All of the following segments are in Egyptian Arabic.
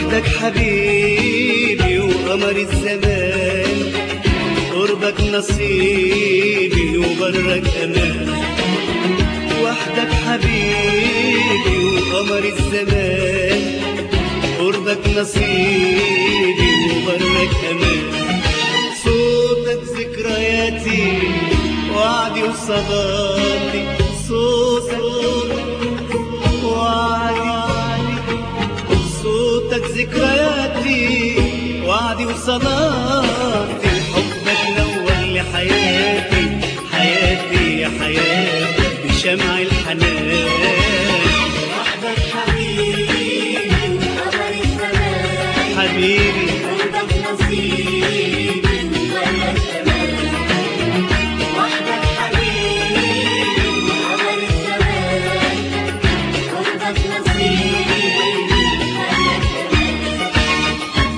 وحدك حبيبي وقمر الزمان قربك نصيبي وبرك امان وحدك حبيبي وقمر الزمان قربك نصيبي وبرك امان صوتك ذكرياتي وعدي وصلاتي صوتك وعدي صوتك ذكرياتي وعدي وصلاتي حبك نور لي حياتي حياتي يا حياتي بشمع الحنان وحدك حبيبي وقمر الزمان حبيبي قلبك نصيبي وولد أمان وحدك حبيبي وقمر الزمان قلبك نصيبي وولد أمان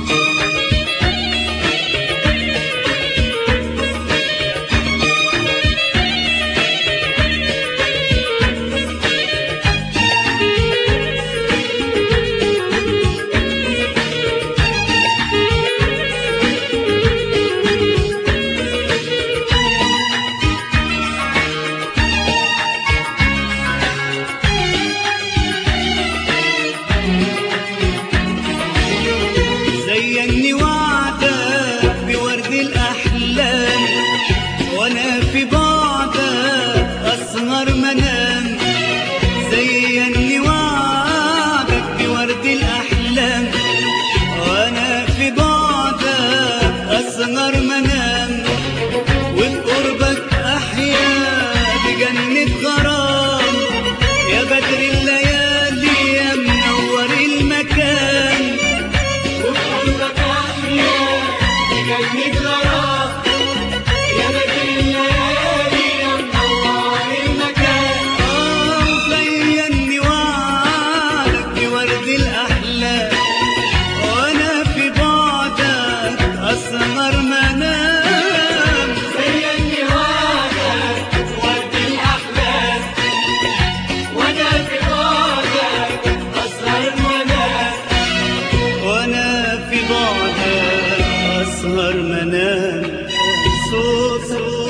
زيني وعدك بورد الأحلام وأنا في بعدك أسهر منام زيني وعدك بورد الأحلام وأنا في بعدك أسهر منام وبقربك أحيا بجنة غرام يا بدر الليالي يا منور المكان وقلبك أحيا بجنة غرام يا بدر الليالي يا منور المكان آه زيني وعدك بورد الأحلام وأنا في بعدك أسهر منام زيني وعدك ورد الأحلام وأنا في بعدك أسهر منام وأنا في بعدك أسهر منام صوت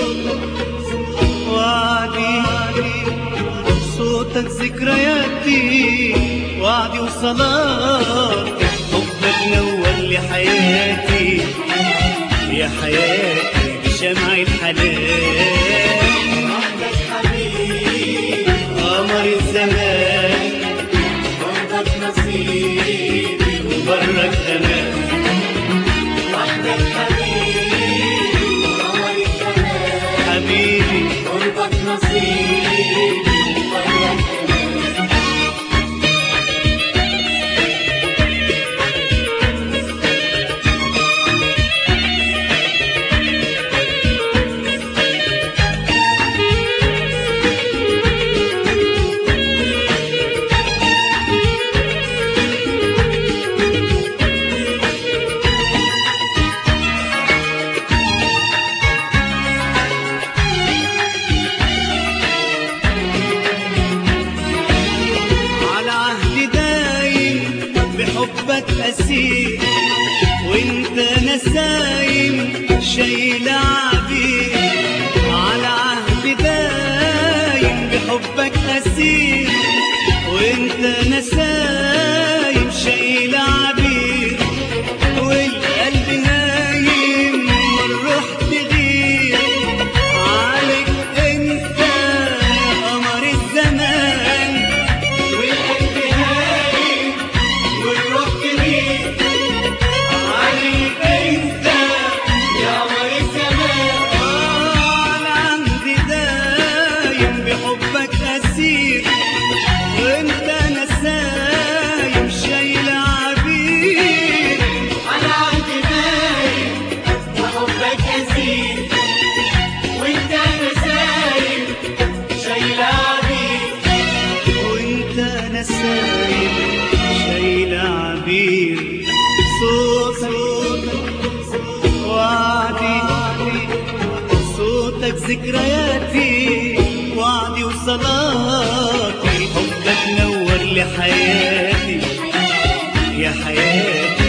وعدي صوتك ذكرياتي وعدي وصلاتي حبك نور لي حياتي يا حياتي بشمع الحنان وحدك حبيبي قمر الزمان قلبك نصيبي وبرك أمان وحدك حبيبي وقمر الزمان حبيبي قربك نصيبي وولد أمان على عهد دايم بحبك أسير وانت نسايم شايل عبير على عهد دايم بحبك أسير وانت نسايم شايل عبير والقلب نايم والروح تغير عليك انت يا قمر الزمان والقلب هايم والروح كبير عليك انت يا قمر الزمان على عندي دايم بحبك أسير وانت نسايم شايل عبير على عهد باين وحبك أسير وانت نسايم شايل عبيد وانت نسايم شايل عبير صوت صوت وعدي صوتك ذكرياتي وعدي وصلاتي حبك نور لي حياتي يا حياتي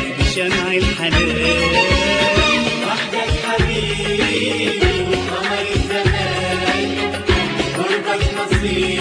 نصيب